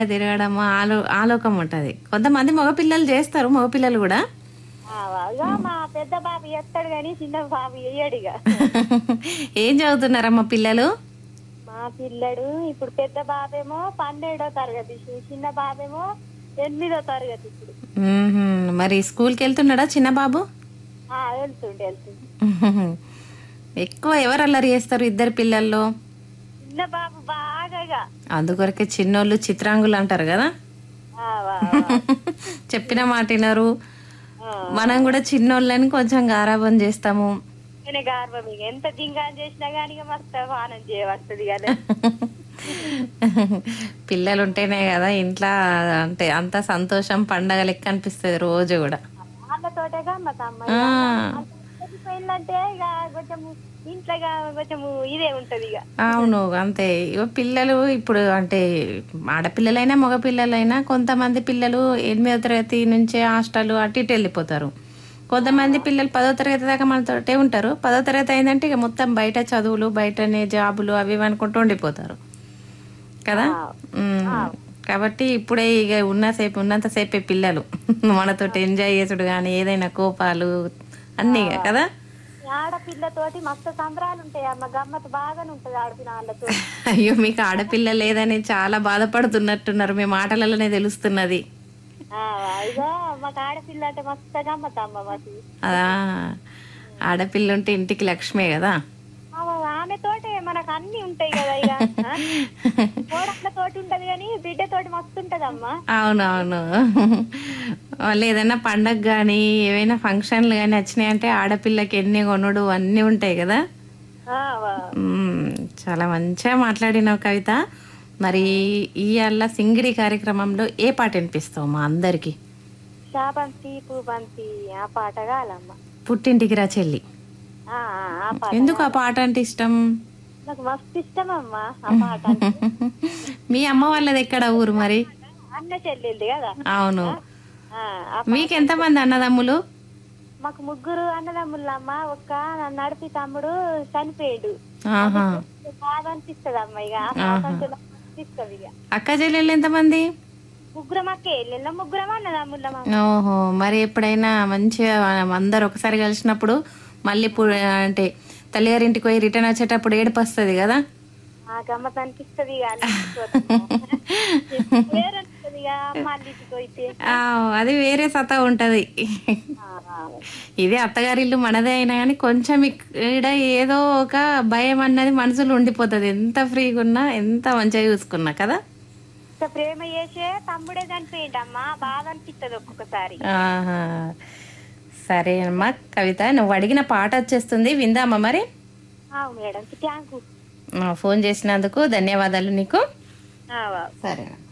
తిరగడం ఆలో ఆలోకం ఉంటది కొంతమంది మగపిల్లలు చేస్తారు మగపిల్లలు కూడా ఆ, ఇగో మా పెద్ద బాబు చేస్తాడు కానీ చిన్న బాబు వేయడు ఇక ఏం చదువుతున్నారమ్మా పిల్లలు మా పిల్లడు ఇప్పుడు పెద్ద బాబేమో పన్నెండో తరగతి చి- చిన్న బాబేమో ఎనిమిదో తరగతి ఇప్పుడు మ్మ్హ్మ్. మరి స్కూల్కి వెళ్తున్నాడా చిన్న బాబు ఆ, వెళ్తుండే వెళ్తుండే ఎక్కువ ఎవరు అల్లరి చేస్తారు ఇద్దరు పిల్లల్లో చిన్న బాబు బాగా ఇక. అందుకొరకే చిన్నోళ్ళు చిత్రాంగులు అంటారు కదా ఆ, వా, వా. చెప్పిన మాట వినరు ఆ, మనం కూడా చిన్నోళ్ళని కొంచెం గారాబం చేస్తాము నేనే గర్వం ఇక ఎంత దింగాన్ చేసినా కానీ ఇక మస్తు వానం చేయబడుతుంది కదా పిల్లలు ఉంటేనే కదా ఇంట్లో అంటే అంత సంతోషం పండగ లెక్క అనిపిస్తుంది రోజు కూడా వాళ్ళతోటే గమ్మతమ్మ ఆ, పోయిందంటే ఇక కొంచెం ఇంట్లో ఇక కొంచెం ఇదే ఉంటది ఇక అవును అంతే ఇగో పిల్లలు ఇప్పుడు అంటే ఆడపిల్లలైనా మగపిల్లలైనా కొంతమంది పిల్లలు ఎనిమిదో తరగతి నుంచే హాస్టల్ అటు ఇటు వెళ్ళిపోతారు కొంతమంది పిల్లలు పదో తరగతి దాకా మనతోటే ఉంటారు పదో తరగతి అయిందంటే ఇక మొత్తం బయట చదువులు బయటనే జాబులు అవి ఇవి అనుకుంటూ ఉండిపోతారు కదా ఉమ్. కాబట్టి ఇప్పుడే ఇక ఉన్నసేపు ఉన్నంతసేపే పిల్లలు మనతోటి ఎంజాయ్ చేసుడు కానీ ఏదైనా కోపాలు అన్నీ ఇక కదా ఆడపిల్లతోటి మస్తు సంబరాలు ఉంటాయి అమ్మ గమ్మత్ బాగానే ఉంటది ఆడపిల్ల వాళ్ళతో అయ్యో మీకు ఆడపిల్ల లేదని చాలా బాధపడుతున్నట్టున్నారు మీ మాటలలోనే తెలుస్తున్నది ఇక మాకు ఆడపిల్ల అంటే మస్తు గమ్మత్ అమ్మ మాకు అదా ఆడపిల్ల ఉంటే ఇంటికి లక్ష్మే కదా ఆమె తోటే మనకు అన్ని ఉంటాయి కదా ఇక కోడళ్ళ తోటి ఉంటది కానీ బిడ్డ తోటి మస్తు ఉంటది అమ్మ అవునవును వాళ్ళు ఏదైనా పండగ కానీ ఏవైనా ఫంక్షన్లు కానీ వచ్చినాయంటే ఆడపిల్లకి ఎన్ని కొనుడు అన్నీ ఉంటాయి కదా మ్మ్. చాలా మంచిగా మాట్లాడినావు కవిత మరి ఇవాళ సింగిడి కార్యక్రమంలో ఏ పాట వినిపిస్తావు మా అందరికి శాపంతి పూబంతి ఆ పాట కాలమ్మ పుట్టింటికి రా చెల్లి ఆ, ఆ, ఆ పాట ఎందుకు ఆ పాట అంటే ఇష్టం నాకు మస్తు ఇష్టం అమ్మ ఆ పాట అంటే. మీ అమ్మ వాళ్ళది ఎక్కడ ఊరు మరి అన్న చెల్లెల్ది కదా అవును ఆ, ఆ మీకు ఎంతమంది అన్నదమ్ములు మాకు ముగ్గురు అన్నదమ్ముళ్ళమ్మ ఒక్క నన్ను నడిపి తమ్ముడు చనిపోయాడు ఆహా బాధ అనిపిస్తుంది అమ్మ ఇక ఆ ప్రపంచంలో అనిపిస్తుంది ఇక అక్క చెల్లెళ్ళు ఎంతమంది ముగ్గురం అక్క వెళ్ళిన ముగ్గురం అన్నదమ్ముళ్ళమ్మ ఓహో మరి ఎప్పుడైనా మంచిగా అందరు ఒకసారి కలిసినప్పుడు మళ్ళీ పు- అంటే తల్లిగారింటికి పోయి రిటర్న్ వచ్చేటప్పుడు ఏడుపు వస్తుంది కదా ఆ గమ్మత్ అనిపిస్తుంది ఇక అనిపిస్తుంది వేరనిపిస్తుంది ఇక అమ్మ అల్లింటికి పోయితే ఆ, అది వేరే సత ఉంటది ఆ, ఆ. ఇదే అత్తగారిల్లు మనదే అయినా కానీ కొంచెం ఇక్కడ ఏదో ఒక భయం అన్నది మనసులో ఉండిపోతుంది ఎంత ఫ్రీగా ఉన్నా ఎంత మంచిగా చూసుకున్నా కదా ఇంత ప్రేమ చేసే తమ్ముడే చనిపోయిండు అమ్మ బాధ అనిపిస్తుంది ఒక్కొక్కసారి ఆహా. సరే అమ్మా కవిత నువ్వు అడిగిన పాట వచ్చేస్తుంది విందామా మరి ఆ, మేడం థ్యాంక్ యూ ఆ, ఫోన్ చేసినందుకు ధన్యవాదాలు నీకు ఆ, వా. సరే